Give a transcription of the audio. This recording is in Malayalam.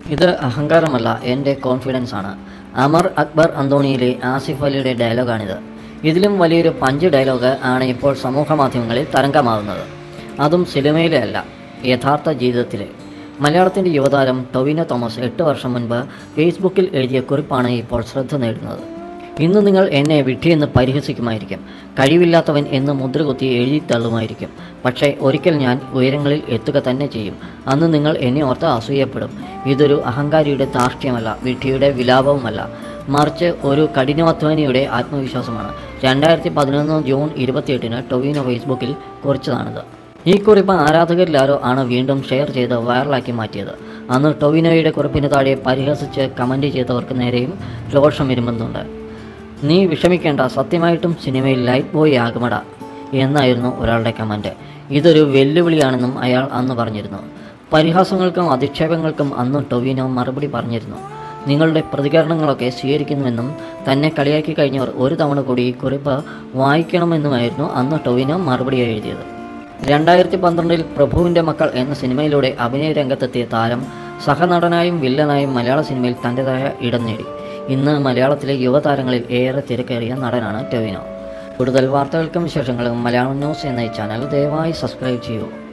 ഇത് അഹങ്കാരമല്ല എൻ്റെ കോൺഫിഡൻസ് ആണ് അമർ അക്ബർ അന്തോണിയിലെ ആസിഫ് അലിയുടെ ഡയലോഗാണിത് ഇതിലും വലിയൊരു പഞ്ച് ഡയലോഗ് ആണ് ഇപ്പോൾ സമൂഹ മാധ്യമങ്ങളിൽ തരംഗമാവുന്നത് അതും സിനിമയിലെ അല്ല യഥാർത്ഥ ജീവിതത്തിലെ മലയാളത്തിൻ്റെ യുവതാരം ടൊവിനോ തോമസ് എട്ട് വർഷം മുൻപ് ഫേസ്ബുക്കിൽ എഴുതിയ കുറിപ്പാണ് ഇപ്പോൾ ശ്രദ്ധ നേടുന്നത് ഇന്ന് നിങ്ങൾ എന്നെ വിഡ്ഢിയെന്ന് പരിഹസിക്കുമായിരിക്കും കഴിവില്ലാത്തവൻ എന്ന് മുദ്രകുത്തി എഴുതി തള്ളുമായിരിക്കും പക്ഷേ ഒരിക്കൽ ഞാൻ ഉയരങ്ങളിൽ എത്തുക തന്നെ ചെയ്യും അന്ന് നിങ്ങൾ എന്നെ ഓർത്ത് അസൂയപ്പെടും ഇതൊരു അഹങ്കാരിയുടെ ധാർഷ്ട്യമല്ല വിഡ്ഢിയുടെ വിലാപവുമല്ല മറിച്ച് ഒരു കഠിനാധ്വാനിയുടെ ആത്മവിശ്വാസമാണ് രണ്ടായിരത്തി പതിനൊന്ന് ജൂൺ ഇരുപത്തിയെട്ടിന് ടൊവിനോ ഫേസ്ബുക്കിൽ കുറിച്ചതാണിത് ഈ കുറിപ്പ് ആരാധകരിലാരോ ആണ് വീണ്ടും ഷെയർ ചെയ്ത് വൈറലാക്കി മാറ്റിയത് അന്ന് ടൊവിനോയുടെ കുറിപ്പിന് താഴെ പരിഹസിച്ച് കമൻറ്റ് ചെയ്തവർക്ക് നേരെയും രോഷം ഇരുമ്പുന്നുണ്ട് നീ വിഷമിക്കേണ്ട സത്യമായിട്ടും സിനിമയിൽ ലൈറ്റ് ബോയ് ആകുമടാ എന്നായിരുന്നു ഒരാളുടെ കമൻറ്റ് ഇതൊരു വെല്ലുവിളിയാണെന്നും അയാൾ അന്ന് പറഞ്ഞിരുന്നു പരിഹാസങ്ങൾക്കും അധിക്ഷേപങ്ങൾക്കും അന്ന് ടൊവിനോ മറുപടി പറഞ്ഞിരുന്നു നിങ്ങളുടെ പ്രതികരണങ്ങളൊക്കെ സ്വീകരിക്കുന്നുവെന്നും തന്നെ കളിയാക്കി കഴിഞ്ഞവർ ഒരു തവണ കൂടി ഈ കുറിപ്പ് വായിക്കണമെന്നുമായിരുന്നു അന്ന് ടൊവിനോ മറുപടി എഴുതിയത് രണ്ടായിരത്തി പന്ത്രണ്ടിൽ പ്രഭുവിൻ്റെ മക്കൾ എന്ന സിനിമയിലൂടെ അഭിനയ രംഗത്തെത്തിയ താരം സഹനടനായും വില്ലനായും മലയാള സിനിമയിൽ തൻ്റെതായ ഇടം നേടി ഇന്ന് മലയാളത്തിലെ യുവതാരങ്ങളിൽ ഏറെ തിരക്കേറിയ നടനാണ് ടൊവിനോ കൂടുതൽ വാർത്തകൾക്കും വിശേഷങ്ങളും മലയാളം ന്യൂസ് എന്ന ഈ ചാനൽ ദയവായി സബ്സ്ക്രൈബ് ചെയ്യൂ